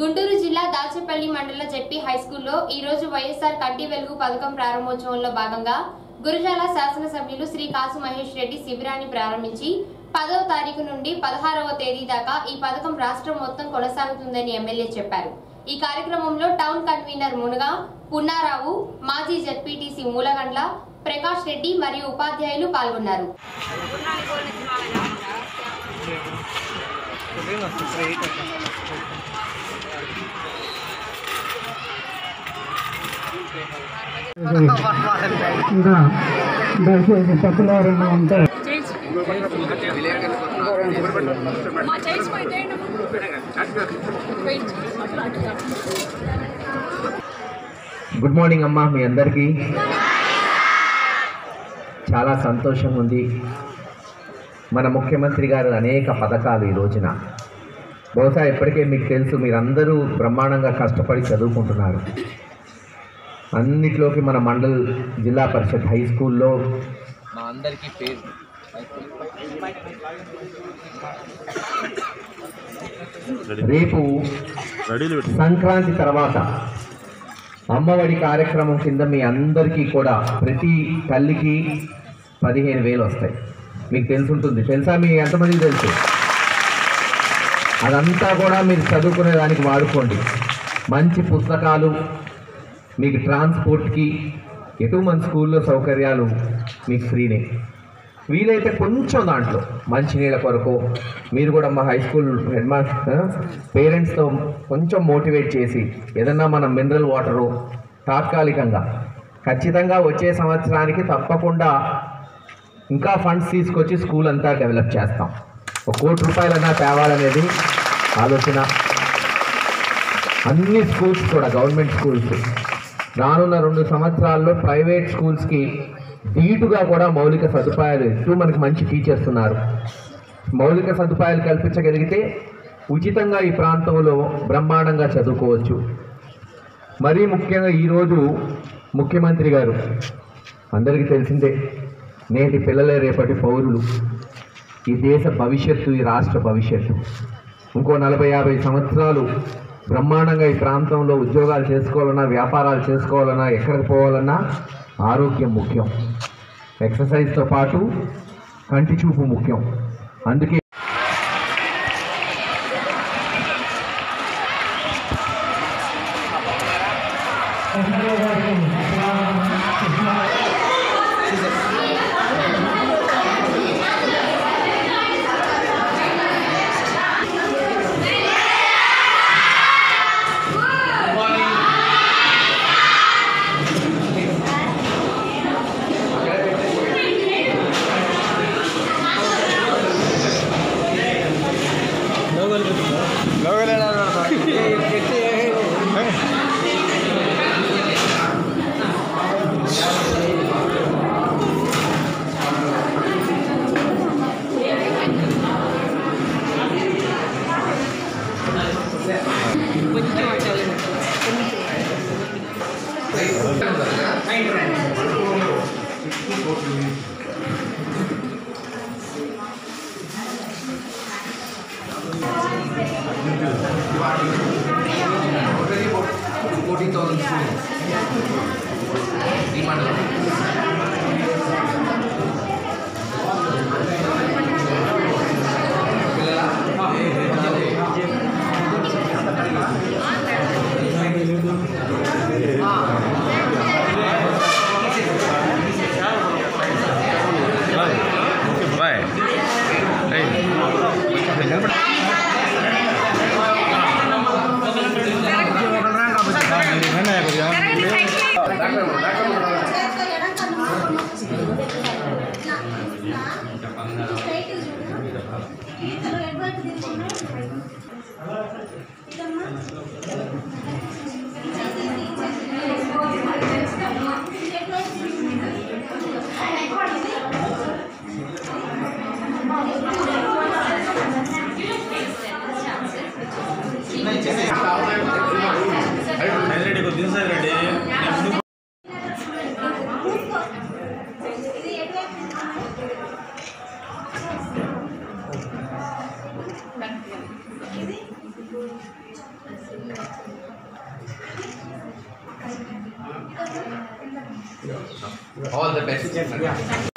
గుంటూరు జిల్లా దాచేపల్లి మండల జెడ్పీ హైస్కూల్లో ఈ రోజు వైఎస్ఆర్ కంటి వెలుగు పథకం ప్రారంభోత్సవంలో భాగంగా గురజాల శాసనసభ్యులు శ్రీ కాసు మహేష్ రెడ్డి శిబిరాన్ని ప్రారంభించి పదవ తారీఖు నుండి పదహారవ తేదీ దాకా ఈ పథకం రాష్ట్రం మొత్తం కొనసాగుతుందని ఎమ్మెల్యే చెప్పారు ఈ కార్యక్రమంలో టౌన్ కన్వీనర్ మునగా పున్నారావు మాజీ జెడ్పీటీసీ మూలగండ్ల ప్రకాష్ రెడ్డి మరియు ఉపాధ్యాయులు పాల్గొన్నారు ఇంకా దయచేసి తప్పులు ఎవరైనా ఉంటే గుడ్ మార్నింగ్ అమ్మా మీ అందరికీ చాలా సంతోషం ఉంది మన ముఖ్యమంత్రి గారు అనేక పథకాలు ఈ రోజున బహుశా ఇప్పటికే మీకు తెలుసు మీరందరూ బ్రహ్మాండంగా కష్టపడి చదువుకుంటున్నారు అన్నిట్లోకి మన మండల్ జిల్లా పరిషత్ హై స్కూల్లో మా అందరికీ పేరు రేపు సంక్రాంతి తర్వాత అమ్మఒడి కార్యక్రమం కింద మీ అందరికీ కూడా ప్రతి తల్లికి పదిహేను వేలు వస్తాయి మీకు తెలుసుంటుంది తెలుసా మీ ఎంతమందికి తెలుసు అదంతా కూడా మీరు చదువుకునే దానికి వాడుకోండి మంచి పుస్తకాలు మీకు ట్రాన్స్పోర్ట్కి ఎటు మన స్కూల్లో సౌకర్యాలు మీకు ఫ్రీనే వీలైతే కొంచెం దాంట్లో మంచినీళ్ళ కొరకు మీరు కూడా మా హై స్కూల్ హెడ్ మాస్టర్ పేరెంట్స్తో కొంచెం మోటివేట్ చేసి ఏదన్నా మనం మినరల్ వాటరు తాత్కాలికంగా ఖచ్చితంగా వచ్చే సంవత్సరానికి తప్పకుండా ఇంకా ఫండ్స్ తీసుకొచ్చి స్కూల్ అంతా డెవలప్ చేస్తాం ఒక కోటి రూపాయలన్నా తేవాలనేది ఆలోచన అన్ని స్కూల్స్ కూడా గవర్నమెంట్ స్కూల్స్ రానున్న రెండు సంవత్సరాల్లో ప్రైవేట్ స్కూల్స్కి ధీటుగా కూడా మౌలిక సదుపాయాలు ఇస్తూ మనకి మంచి టీచర్స్ ఉన్నారు మౌలిక సదుపాయాలు కల్పించగలిగితే ఉచితంగా ఈ ప్రాంతంలో బ్రహ్మాండంగా చదువుకోవచ్చు మరీ ముఖ్యంగా ఈరోజు ముఖ్యమంత్రి గారు అందరికీ తెలిసిందే నేటి పిల్లలే రేపటి పౌరులు ఈ దేశ భవిష్యత్తు ఈ రాష్ట్ర భవిష్యత్తు ఇంకో నలభై యాభై సంవత్సరాలు బ్రహ్మాండంగా ఈ ప్రాంతంలో ఉద్యోగాలు చేసుకోవాలన్నా వ్యాపారాలు చేసుకోవాలన్నా ఎక్కడికి పోవాలన్నా ఆరోగ్యం ముఖ్యం ఎక్సర్సైజ్తో పాటు కంటి చూపు ముఖ్యం అందుకే ఇది ఆల్ ద బెస్ట్